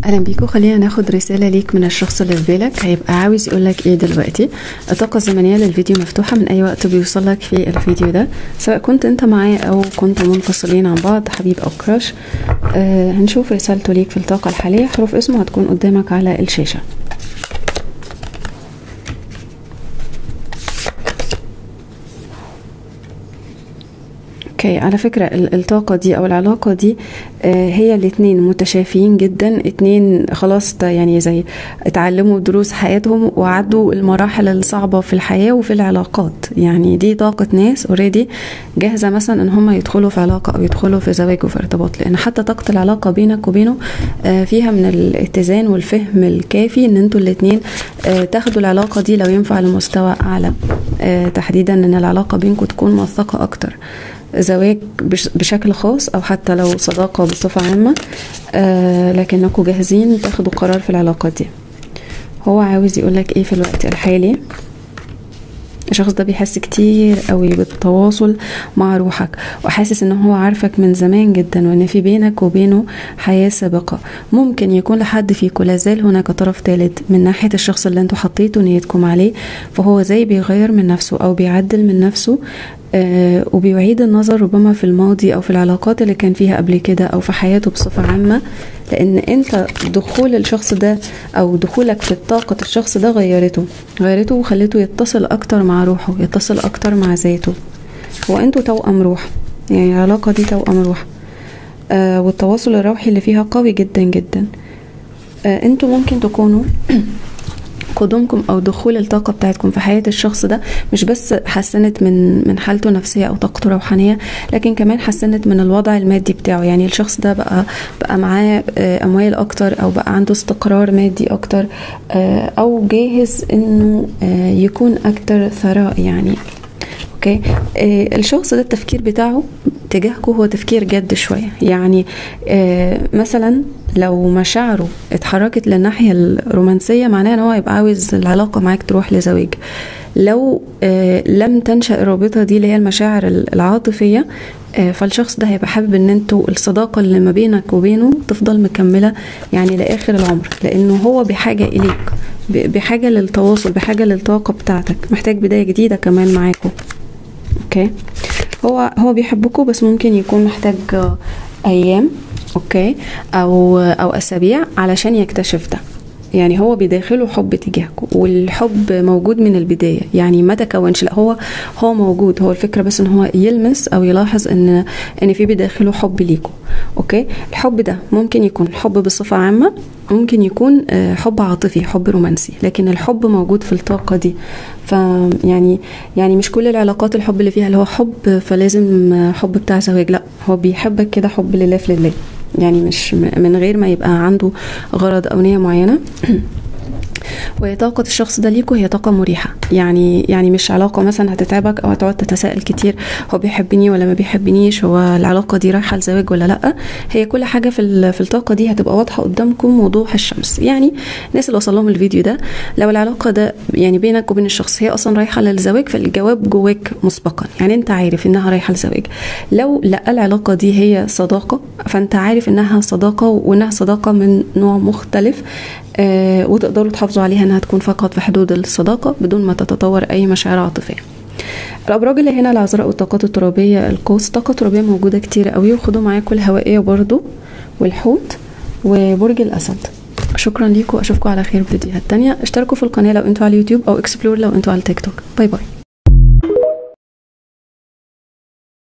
اهلا بيكم خلينا ناخد رساله ليك من الشخص اللي في بالك هيبقى عاوز يقولك ايه دلوقتي الطاقه الزمنيه للفيديو مفتوحه من اي وقت بيوصلك في الفيديو ده سواء كنت انت معاه او كنت منفصلين عن بعض حبيب او كراش آه هنشوف رسالته ليك في الطاقه الحاليه حروف اسمه هتكون قدامك على الشاشه اوكي على فكرة الطاقة دي او العلاقة دي هي الاتنين متشافيين جدا اتنين خلاص يعني زي اتعلموا دروس حياتهم وعدوا المراحل الصعبة في الحياة وفي العلاقات يعني دي طاقة ناس اوريدي جاهزة مثلا ان هم يدخلوا في علاقة او يدخلوا في زواج وفي ارتباط لان حتى طاقة العلاقة بينك وبينه فيها من الاتزان والفهم الكافي ان انتوا الاتنين تاخدوا العلاقة دي لو ينفع لمستوى اعلى تحديدا ان العلاقة بينكم تكون موثقة اكتر زواج بشكل خاص او حتى لو صداقه بصفه عامه آه لكنكم جاهزين تاخدوا قرار في العلاقات دي هو عاوز يقولك ايه في الوقت الحالي الشخص ده بيحس كتير قوي بالتواصل مع روحك وحاسس ان هو عارفك من زمان جدا وان في بينك وبينه حياة سابقة ممكن يكون لحد فيكم لازال هناك طرف ثالث من ناحية الشخص اللي انتوا حطيتوا نيتكم عليه فهو زي بيغير من نفسه او بيعدل من نفسه آه وبيعيد النظر ربما في الماضي او في العلاقات اللي كان فيها قبل كده او في حياته بصفة عامة لان انت دخول الشخص ده او دخولك في طاقة الشخص ده غيرته غيرته وخليته يتصل اكتر مع روحه يتصل اكتر مع ذاته وانتوا توأم روح يعني العلاقة دي توأم روح آه والتواصل الروحي اللي فيها قوي جدا جدا آه انتوا ممكن تكونوا قدومكم او دخول الطاقه بتاعتكم في حياه الشخص ده مش بس حسنت من من حالته النفسيه او طاقته الروحانيه لكن كمان حسنت من الوضع المادي بتاعه يعني الشخص ده بقى بقى معاه اموال اكتر او بقى عنده استقرار مادي اكتر او جاهز انه يكون اكتر ثراء يعني اوكي الشخص ده التفكير بتاعه تجاهكم هو تفكير جد شويه يعني مثلا لو مشاعره اتحركت للناحيه الرومانسيه معناه ان هو يبقى عاوز العلاقه معاك تروح لزواج لو لم تنشا الرابطه دي اللي هي المشاعر العاطفيه فالشخص ده هيبقى حابب ان انتوا الصداقه اللي ما بينك وبينه تفضل مكمله يعني لاخر العمر لانه هو بحاجه اليك بحاجه للتواصل بحاجه للطاقه بتاعتك محتاج بدايه جديده كمان معاكم اوكي هو هو بيحبكم بس ممكن يكون محتاج ايام اوكي او او اسابيع علشان يكتشف ده يعني هو بداخله حب تجاهكم والحب موجود من البدايه يعني ما تكونش لا هو هو موجود هو الفكره بس ان هو يلمس او يلاحظ ان ان في بداخله حب ليكم اوكي الحب ده ممكن يكون حب بصفه عامه ممكن يكون حب عاطفي حب رومانسي لكن الحب موجود في الطاقه دي فيعني يعني مش كل العلاقات الحب اللي فيها اللي هو حب فلازم حب بتاع زواج لا هو بيحبك كده حب لله في لله يعني مش من غير ما يبقى عنده غرض او نيه معينه وطاقة الشخص ده ليكوا هي طاقة مريحة يعني يعني مش علاقة مثلا هتتعبك أو هتقعد تتساءل كتير هو بيحبني ولا ما بيحبنيش هو العلاقة دي رايحة لزواج ولا لأ هي كل حاجة في في الطاقة دي هتبقى واضحة قدامكم وضوح الشمس يعني الناس اللي وصل لهم الفيديو ده لو العلاقة ده يعني بينك وبين الشخص هي أصلا رايحة للزواج فالجواب جواك مسبقا يعني أنت عارف إنها رايحة للزواج لو لأ العلاقة دي هي صداقة فأنت عارف إنها صداقة وإنها صداقة من نوع مختلف آه وتقدروا تحافظوا عليها انها تكون فقط في حدود الصداقه بدون ما تتطور اي مشاعر عاطفيه الابراج اللي هنا العذراء والطاقات الترابيه القوس طاقه ترابيه موجوده كتير قوي وخدوا معاكم الهوائيه برضو والحوت وبرج الاسد شكرا ليكم اشوفكم على خير في فيديوهات تانية اشتركوا في القناه لو انتوا على اليوتيوب او اكسبلور لو انتوا على التيك توك باي باي